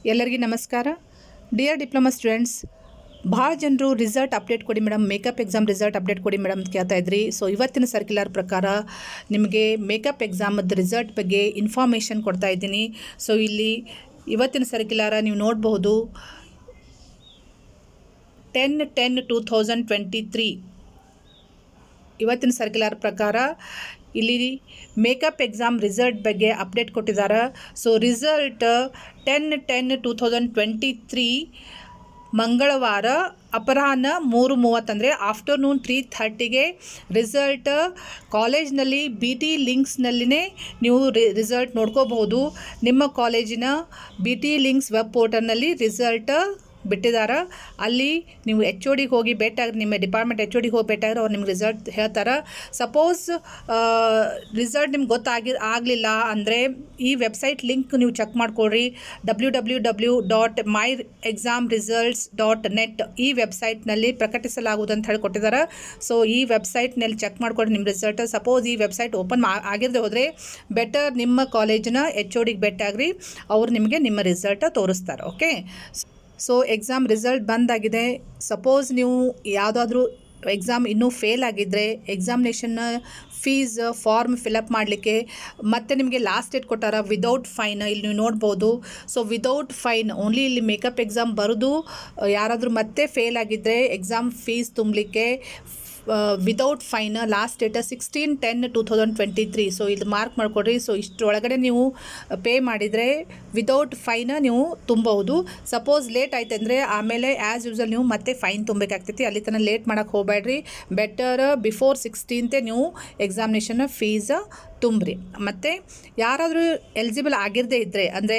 ಎಲ್ಲರಿಗೂ ನಮಸ್ಕಾರ dear diploma students ಭಾಳ ಜನರು ರಿಸಲ್ಟ್ ಅಪ್ಡೇಟ್ ಕೊಡಿ madam makeup exam result update ಕೊಡಿ ಮೇಡಮ್ ಅಂತ ಕೇಳ್ತಾ ಇದ್ರಿ ಸೊ ಇವತ್ತಿನ ಸರ್ಕ್ಯುಲರ್ ಪ್ರಕಾರ ನಿಮಗೆ ಮೇಕಪ್ ಎಕ್ಸಾಮದ ರಿಸಲ್ಟ್ ಬಗ್ಗೆ ಇನ್ಫಾರ್ಮೇಷನ್ ಕೊಡ್ತಾ ಇದ್ದೀನಿ ಸೊ ಇಲ್ಲಿ ಇವತ್ತಿನ ಸರ್ಕ್ಯುಲರ ನೀವು ನೋಡಬಹುದು ten ten two thousand twenty three ಇವತ್ತಿನ ಸರ್ಕ್ಯುಲರ್ ಪ್ರಕಾರ ಇಲ್ಲಿ ಮೇಕಪ್ ಎಕ್ಸಾಮ್ ರಿಸಲ್ಟ್ ಬಗ್ಗೆ ಅಪ್ಡೇಟ್ ಕೊಟ್ಟಿದ್ದಾರೆ so result ten ten two thousand twenty three ಮಂಗಳವಾರ ಅಪರಾಹ್ನ ಮೂರು ಮೂವತ್ತಂದರೆ ಆಫ್ಟರ್ನೂನ್ ತ್ರೀ ಥರ್ಟಿಗೆ ರಿಸಲ್ಟ್ ಕಾಲೇಜ್ನಲ್ಲಿ ಬಿ ಟಿ ಲಿಂಕ್ಸ್ನಲ್ಲಿನೇ ನೀವು ರಿ ರಿಸಲ್ಟ್ ನೋಡ್ಕೋಬಹುದು ನಿಮ್ಮ ಕಾಲೇಜಿನ ಬಿ ಟಿ ಲಿಂಕ್ಸ್ ವೆಬ್ ಪೋರ್ಟಲ್ನಲ್ಲಿ ರಿಸಲ್ಟ್ ಬಿಟ್ಟಿದ್ದಾರೆ ಅಲ್ಲಿ ನೀವು ಎಚ್ ಒ ಡಿಗೆ ಹೋಗಿ ಭೇಟಿಯಾಗ್ರಿ ನಿಮ್ಮ ಡಿಪಾರ್ಟ್ಮೆಂಟ್ ಎಚ್ ಒ ಡಿಗೆ ಹೋಗಿ ಭೇಟಿಯಾಗ್ರೆ ಅವ್ರು ನಿಮ್ಗೆ ರಿಸಲ್ಟ್ ಹೇಳ್ತಾರೆ ಸಪೋಸ್ ರಿಸಲ್ಟ್ ನಿಮ್ಗೆ ಗೊತ್ತಾಗಿ ಆಗಲಿಲ್ಲ ಅಂದರೆ ಈ ವೆಬ್ಸೈಟ್ ಲಿಂಕ್ ನೀವು ಚೆಕ್ ಮಾಡ್ಕೊಳ್ರಿ W W W dot my exam results dot net ಈ ವೆಬ್ಸೈಟ್ನಲ್ಲಿ ಪ್ರಕಟಿಸಲಾಗುವುದು ಅಂತ ಹೇಳಿ ಕೊಟ್ಟಿದ್ದಾರೆ ಸೊ ಈ ವೆಬ್ಸೈಟ್ನಲ್ಲಿ ಚೆಕ್ ಮಾಡ್ಕೊಡ್ರಿ ನಿಮ್ಮ ರಿಸಲ್ಟ್ ಸಪೋಸ್ ಈ ವೆಬ್ಸೈಟ್ ಓಪನ್ ಆಗಿರದೆ ಹೋದರೆ ಬೆಟರ್ ನಿಮ್ಮ ಕಾಲೇಜಿನ ಎಚ್ ಒ ಡಿಗೆ ಭೇಟಿಯಾಗ್ರಿ ಅವ್ರು ನಿಮಗೆ ನಿಮ್ಮ ರಿಸಲ್ಟ್ ತೋರಿಸ್ತಾರೆ ಓಕೆ ಸೊ ಎಕ್ಸಾಮ್ ರಿಸಲ್ಟ್ ಬಂದಾಗಿದೆ ಸಪೋಸ್ ನೀವು ಯಾವುದಾದ್ರೂ ಎಕ್ಸಾಮ್ ಇನ್ನೂ ಫೇಲ್ ಆಗಿದ್ದರೆ ಎಕ್ಸಾಮಿನೇಷನ್ ಫೀಸ್ ಫಾರ್ಮ್ ಫಿಲಪ್ ಮಾಡಲಿಕ್ಕೆ ಮತ್ತೆ ನಿಮಗೆ ಲಾಸ್ಟ್ ಡೇಟ್ ಕೊಟ್ಟಾರ ವಿದೌಟ್ ಫೈನ್ ಇಲ್ಲಿ ನೀವು ನೋಡ್ಬೋದು ಸೊ ವಿದೌಟ್ ಫೈನ್ ಓನ್ಲಿ ಇಲ್ಲಿ ಮೇಕಪ್ ಎಕ್ಸಾಮ್ ಬರೋದು ಯಾರಾದರೂ ಮತ್ತೆ ಫೇಲ್ ಆಗಿದ್ದರೆ ಎಕ್ಸಾಮ್ ಫೀಸ್ ತುಂಬಲಿಕ್ಕೆ without fine last date sixteen ten two thousand twenty three so ಇದು ಮಾರ್ಕ್ ಮಾಡ್ಕೊಡ್ರಿ ಸೊ ಇಷ್ಟರೊಳಗಡೆ ನೀವು ಪೇ ಮಾಡಿದರೆ ವಿದೌಟ್ ಫೈನ್ ನೀವು ತುಂಬಬಹುದು ಸಪೋಸ್ ಲೇಟ್ ಆಯ್ತು ಅಂದರೆ ಆಮೇಲೆ ಆ್ಯಸ್ ಯೂಸಲ್ ನೀವು ಮತ್ತೆ ಫೈನ್ ತುಂಬಬೇಕಾಗ್ತೈತಿ ಅಲ್ಲಿ ತನಕ ಲೇಟ್ ಮಾಡೋಕ್ಕೆ ಹೋಗಬೇಡ್ರಿ ಬೆಟರ್ ಬಿಫೋರ್ ಸಿಕ್ಸ್ಟೀನ್ತೆ ನೀವು ಎಕ್ಸಾಮಿನೇಷನ್ ಫೀಸ್ ತುಂಬ್ರಿ ಮತ್ತು ಯಾರಾದರೂ ಎಲಿಜಿಬಲ್ ಆಗಿರದೇ ಇದ್ದರೆ ಅಂದರೆ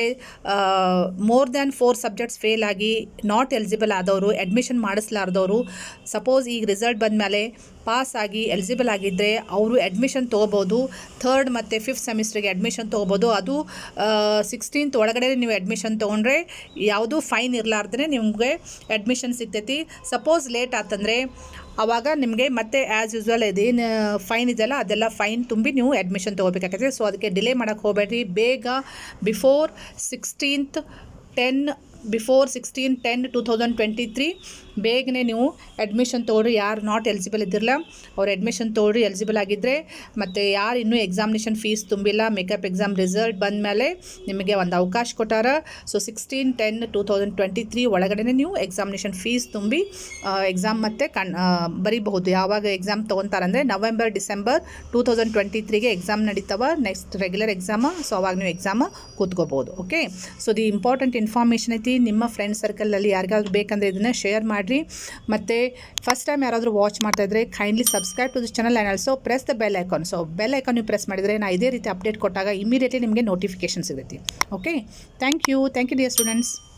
more than four subjects fail ಆಗಿ ನಾಟ್ ಎಲಿಜಿಬಲ್ ಆದವರು ಅಡ್ಮಿಷನ್ ಮಾಡಿಸ್ಲಾರ್ದವರು ಸಪೋಸ್ ಈಗ ರಿಸಲ್ಟ್ ಬಂದಮೇಲೆ ಪಾಸ್ ಆಗಿ ಎಲಿಜಿಬಲ್ ಆಗಿದ್ದರೆ ಅವರು ಅಡ್ಮಿಷನ್ ತೊಗೋಬೋದು ಥರ್ಡ್ ಮತ್ತು ಫಿಫ್ತ್ ಸೆಮಿಸ್ಟ್ರಿಗೆ ಅಡ್ಮಿಷನ್ ತೊಗೋಬೋದು ಅದು ಸಿಕ್ಸ್ಟೀನ್ತ್ ಒಳಗಡೆ ನೀವು ಅಡ್ಮಿಷನ್ ತೊಗೊಂಡ್ರೆ ಯಾವುದೂ ಫೈನ್ ಇರಲಾರ್ದೇ ನಿಮಗೆ ಅಡ್ಮಿಷನ್ ಸಿಗ್ತೈತಿ ಸಪೋಸ್ ಲೇಟ್ ಆತಂದರೆ ಆವಾಗ ನಿಮಗೆ ಮತ್ತೆ ಆ್ಯಸ್ ಯೂಸ್ವಲ್ ಇದೇನು ಫೈನ್ ಇದೆಯಲ್ಲ ಅದೆಲ್ಲ ಫೈನ್ ತುಂಬಿ ನೀವು ಅಡ್ಮಿಷನ್ ತೊಗೋಬೇಕಾಗ್ತದೆ ಸೊ ಅದಕ್ಕೆ ಡಿಲೇ ಮಾಡೋಕ್ಕೆ ಹೋಗಬೇಡ್ರಿ ಬೇಗ before sixteenth ten before sixteen ten two thousand twenty three ಬೇಗನೆ ನೀವು ಅಡ್ಮಿಷನ್ ತೊಗೊಳ್ರಿ ಯಾರು ನಾಟ್ ಎಲಿಜಿಬಲ್ ಇದ್ದಿರಲ್ಲ ಅವ್ರು ಅಡ್ಮಿಷನ್ ತೊಗೊಳ್ರಿ ಎಲಿಜಿಬಲ್ ಆಗಿದ್ದರೆ ಮತ್ತು ಯಾರು ಇನ್ನೂ ಎಕ್ಸಾಮಿನೇಷನ್ ಫೀಸ್ ತುಂಬಿಲ್ಲ ಮೇಕಪ್ ಎಕ್ಸಾಮ್ ರಿಸಲ್ಟ್ ಬಂದಮೇಲೆ ನಿಮಗೆ ಒಂದು ಅವಕಾಶ ಕೊಟ್ಟಾರ so sixteen ten two thousand twenty three ಒಳಗಡೆ ನೀವು ಎಕ್ಸಾಮಿನೇಷನ್ ಫೀಸ್ ತುಂಬಿ ಎಕ್ಸಾಮ್ ಮತ್ತು ಕಣ್ ಬರೀಬಹುದು ಯಾವಾಗ ಎಕ್ಸಾಮ್ ತೊಗೊತಾರಂದರೆ November December two thousand twenty ತ್ರೀಗೆ ಎಕ್ಸಾಮ್ ನಡೀತಾವ ನೆಕ್ಸ್ಟ್ ರೆಗ್ಯುಲರ್ ಎಕ್ಸಾಮ ಸೊ ಅವಾಗ ನೀವು ಎಕ್ಸಾಮ್ ಕೂತ್ಕೋಬೋದು okay so the important information ಐತಿ ನಿಮ್ಮ ಫ್ರೆಂಡ್ ಸರ್ಕಲಲ್ಲಿ ಯಾರಿಗಾದ್ರೂ ಬೇಕಂದರೆ ಇದನ್ನು ಶೇರ್ ಮಾಡಿರಿ ಮತ್ತು ಫಸ್ಟ್ ಟೈಮ್ ಯಾರಾದರೂ ವಾಚ್ ಮಾಡ್ತಾಯಿದ್ರೆ kindly subscribe to this channel and also press the bell icon so bell icon ನೀವು ಪ್ರೆಸ್ ಮಾಡಿದರೆ ನಾನು ಇದೇ ರೀತಿ ಅಪ್ಡೇಟ್ ಕೊಟ್ಟಾಗ ಇಮಿಡಿಯೇಟ್ಲಿ ನಿಮಗೆ ನೋಟಿಫಿಕೇಶನ್ ಸಿಗುತ್ತೆ okay thank you thank you dear students